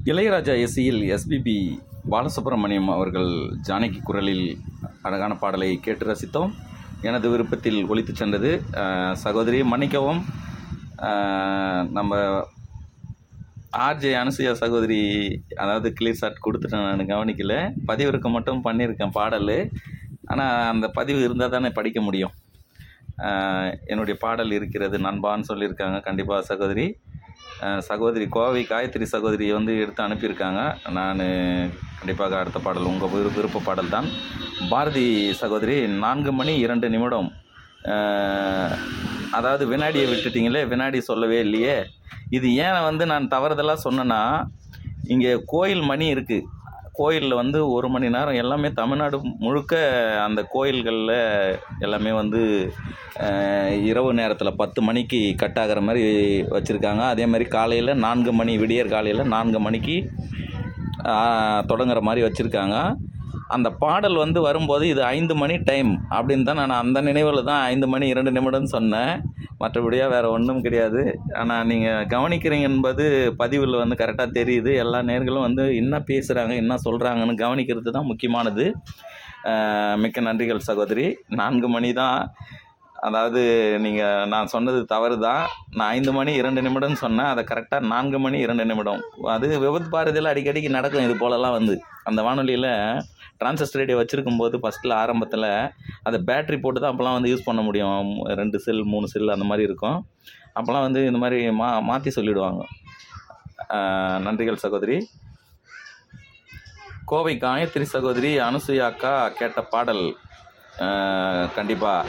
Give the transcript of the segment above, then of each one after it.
இளையராஜா இசையில் எஸ்பிபி பாலசுப்ரமணியம் அவர்கள் ஜானகி குரலில் அழகான பாடலை கேட்டு ரசித்தோம் எனது விருப்பத்தில் ஒலித்துச் சென்றது அஹ், சகோதரி மன்னிக்கவும் அஹ், நம்ம ஆர்ஜே அனுசுயா சகோதரி அதாவது கிளியர் ஷாட் கொடுத்துட்டேன் நான் கவனிக்கல பதிவிறக்கம் மட்டும் பண்ணியிருக்கேன் பாடல் ஆனால் அந்த பதிவு இருந்தால் தானே படிக்க முடியும் அஹ், என்னுடைய பாடல் இருக்கிறது நண்பான்னு சொல்லியிருக்காங்க கண்டிப்பாக சகோதரி அஹ், சகோதரி கோவை காயத்ரி சகோதரி வந்து எடுத்து அனுப்பியிருக்காங்க நான் கண்டிப்பாக அடுத்த பாடல் உங்கள் விரு விருப்ப பாடல் தான் பாரதி சகோதரி நான்கு மணி இரண்டு நிமிடம் அஹ், அதாவது வினாடியை விட்டுட்டீங்களே வினாடி சொல்லவே இல்லையே இது ஏன் வந்து நான் தவறுதலாக சொன்னேன்னா இங்கே கோயில் மணி இருக்குது கோயிலில் வந்து ஒரு மணி நேரம் எல்லாமே தமிழ்நாடு முழுக்க அந்த கோயில்களில் எல்லாமே வந்து அஹ், இரவு நேரத்தில் பத்து மணிக்கு கட் ஆகிற மாதிரி வச்சுருக்காங்க அதே மாதிரி காலையில் நான்கு மணி விடியற் காலையில் நான்கு மணிக்கு ஆஹ், தொடங்குற மாதிரி வச்சுருக்காங்க அந்த பாடல் வந்து வரும்போது இது ஐந்து மணி டைம் அப்படின்னு தான் நான் அந்த நினைவில் தான் ஐந்து மணி இரண்டு நிமிடம்னு சொன்னேன் மற்றபடியாக வேறு ஒன்றும் கிடையாது ஆனால் நீங்கள் கவனிக்கிறீங்க என்பது பதிவில் வந்து கரெக்டாக தெரியுது எல்லா நேர்களும் வந்து என்ன பேசுகிறாங்க என்ன சொல்கிறாங்கன்னு கவனிக்கிறது தான் முக்கியமானது ஆஹ், மிக்க நன்றிகள் சகோதரி நான்கு மணி தான் அதாவது நீங்கள் நான் சொன்னது தவறு தான் நான் ஐந்து மணி இரண்டு நிமிடம்னு சொன்னேன் அதை கரெக்டாக நான்கு மணி இரண்டு நிமிடம் அது விபத்து பாரதியில் அடிக்கடிக்கு நடக்கும் இது போலலாம் வந்து அந்த வானொலியில் டிரான்சிஸ்டர் ரேடியோ வச்சுருக்கும் போது ஃபஸ்ட்டில் ஆரம்பத்தில் அதை பேட்ரி போட்டு தான் அப்போல்லாம் வந்து யூஸ் பண்ண முடியும் ரெண்டு செல் மூணு செல் அந்த மாதிரி இருக்கும் அப்போல்லாம் வந்து இந்த மாதிரி மா மாற்றி சொல்லிவிடுவாங்க ஆஹ் நன்றிகள் சகோதரி கோவை காயத்ரி சகோதரி அனுசுயா அக்கா கேட்ட பாடல் கண்டிப்பாக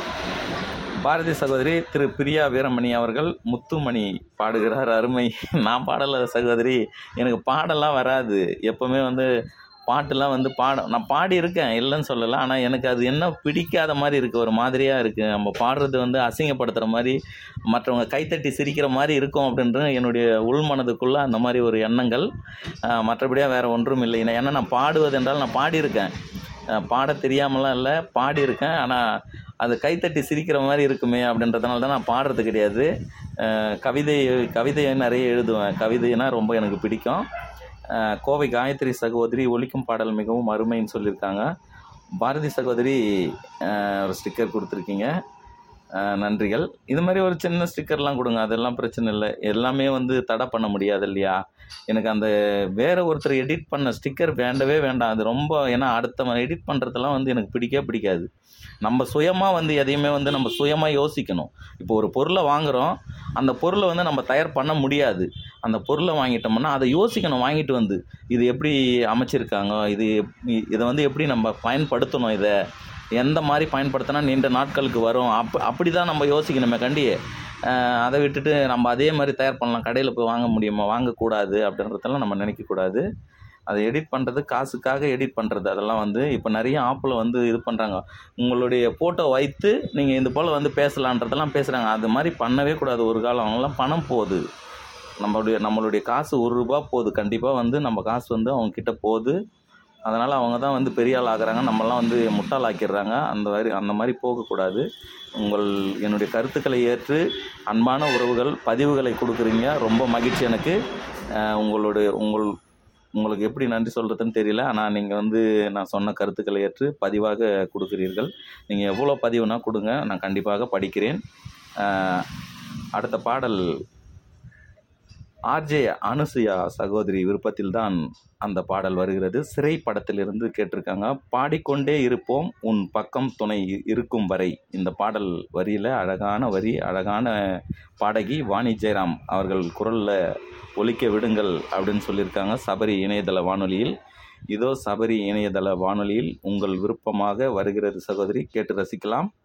பாரதி சகோதரி திரு பிரியா வீரமணி அவர்கள் முத்துமணி பாடுகிறார் அருமை நான் பாடல சகோதரி எனக்கு பாடலாம் வராது எப்போவுமே வந்து பாட்டுலாம் வந்து பாட நான் பாடி இருக்கேன் இல்லைன்னு சொல்லலை ஆனால் எனக்கு அது என்ன பிடிக்காத மாதிரி இருக்குது ஒரு மாதிரியாக இருக்குது நம்ம பாடுறது வந்து அசிங்கப்படுத்துகிற மாதிரி மற்றவங்க கைத்தட்டி சிரிக்கிற மாதிரி இருக்கும் அப்படின்றது என்னுடைய உள்மனதுக்குள்ளே அந்த மாதிரி ஒரு எண்ணங்கள் ஆஹ் மற்றபடியாக வேறு ஒன்றும் இல்லை ஏன்னா நான் பாடுவது என்றால் நான் பாடியிருக்கேன் அஹ் பாட தெரியாமலாம் இல்லை பாடியிருக்கேன் ஆனால் அது கைத்தட்டி சிரிக்கிற மாதிரி இருக்குமே அப்படின்றதுனால தான் நான் பாடுறது கிடையாது அஹ் கவிதை கவிதையை நிறைய எழுதுவேன் கவிதைனா ரொம்ப எனக்கு பிடிக்கும் அஹ் கோவை காயத்ரி சகோதரி ஒலிக்கும் பாடல் மிகவும் அருமைன்னு சொல்லியிருக்காங்க பாரதி சகோதரி அஹ் ஒரு ஸ்டிக்கர் கொடுத்துருக்கீங்க அஹ் நன்றிகள் இது மாதிரி ஒரு சின்ன ஸ்டிக்கர்லாம் கொடுங்க அதெல்லாம் பிரச்சனை இல்லை எல்லாமே வந்து தடை பண்ண முடியாது இல்லையா எனக்கு அந்த வேற ஒருத்தர் எடிட் பண்ண ஸ்டிக்கர் வேண்டவே வேண்டாம் அது ரொம்ப ஏன்னா அடுத்தவன் எடிட் பண்ணுறதெல்லாம் வந்து எனக்கு பிடிக்கவே பிடிக்காது நம்ம சுயமாக வந்து எதையுமே வந்து நம்ம சுயமாக யோசிக்கணும் இப்போ ஒரு பொருளை வாங்குகிறோம் அந்த பொருளை வந்து நம்ம தயார் பண்ண முடியாது அந்த பொருளை வாங்கிட்டோம்னா அதை யோசிக்கணும் வாங்கிட்டு வந்து இது எப்படி அமைச்சிருக்காங்க இது எப்- இதை வந்து எப்படி நம்ம பயன்படுத்தணும் இதை எந்த மாதிரி பயன்படுத்தினா நீண்ட நாட்களுக்கு வரும் அப் அப்படி தான் நம்ம யோசிக்கணுமே கண்டி அஹ் அதை விட்டுட்டு நம்ம அதே மாதிரி தயார் பண்ணலாம் கடையில் போய் வாங்க முடியுமா வாங்கக்கூடாது அப்படின்றதெல்லாம் நம்ம நினைக்கக்கூடாது அதை எடிட் பண்ணுறது காசுக்காக எடிட் பண்ணுறது அதெல்லாம் வந்து இப்போ நிறைய ஆப்பில் வந்து இது பண்ணுறாங்க உங்களுடைய ஃபோட்டோ வைத்து நீங்கள் இது போல் வந்து பேசலான்றதெல்லாம் பேசுகிறாங்க அது மாதிரி பண்ணவே கூடாது ஒரு காலம் அவங்களாம் பணம் போகுது நம்மளுடைய நம்மளுடைய காசு ஒரு ரூபா போகுது கண்டிப்பாக வந்து நம்ம காசு வந்து அவங்க கிட்ட போகுது அதனால் அவங்க தான் வந்து பெரிய ஆள் ஆகுறாங்க நம்மலாம் வந்து முட்டாள் ஆக்கிடுறாங்க அந்த மாதிரி அந்த மாதிரி போகக்கூடாது உங்கள் என்னுடைய கருத்துக்களை ஏற்று அன்பான உறவுகள் பதிவுகளை கொடுக்குறீங்க ரொம்ப மகிழ்ச்சி எனக்கு அஹ் உங்களுடைய உங்கள் உங்களுக்கு எப்படி நன்றி சொல்கிறதுன்னு தெரியல ஆனால் நீங்கள் வந்து நான் சொன்ன கருத்துக்களை ஏற்று பதிவாக கொடுக்கிறீர்கள் நீங்கள் எவ்வளோ பதிவுனா கொடுங்க நான் கண்டிப்பாக படிக்கிறேன் அஹ் அடுத்த பாடல் ஆர்ஜே அனுசுயா சகோதரி விருப்பத்தில் தான் அந்த பாடல் வருகிறது சிறை படத்திலிருந்து கேட்டிருக்காங்க பாடிக்கொண்டே இருப்போம் உன் பக்கம் துணை இ- இருக்கும் வரை இந்த பாடல் வரியில் அழகான வரி அழகான பாடகி வாணி ஜெயராம் அவர்கள் குரலில் ஒலிக்க விடுங்கள் அப்படின்னு சொல்லியிருக்காங்க சபரி இணையதள வானொலியில் இதோ சபரி இணையதள வானொலியில் உங்கள் விருப்பமாக வருகிறது சகோதரி கேட்டு ரசிக்கலாம்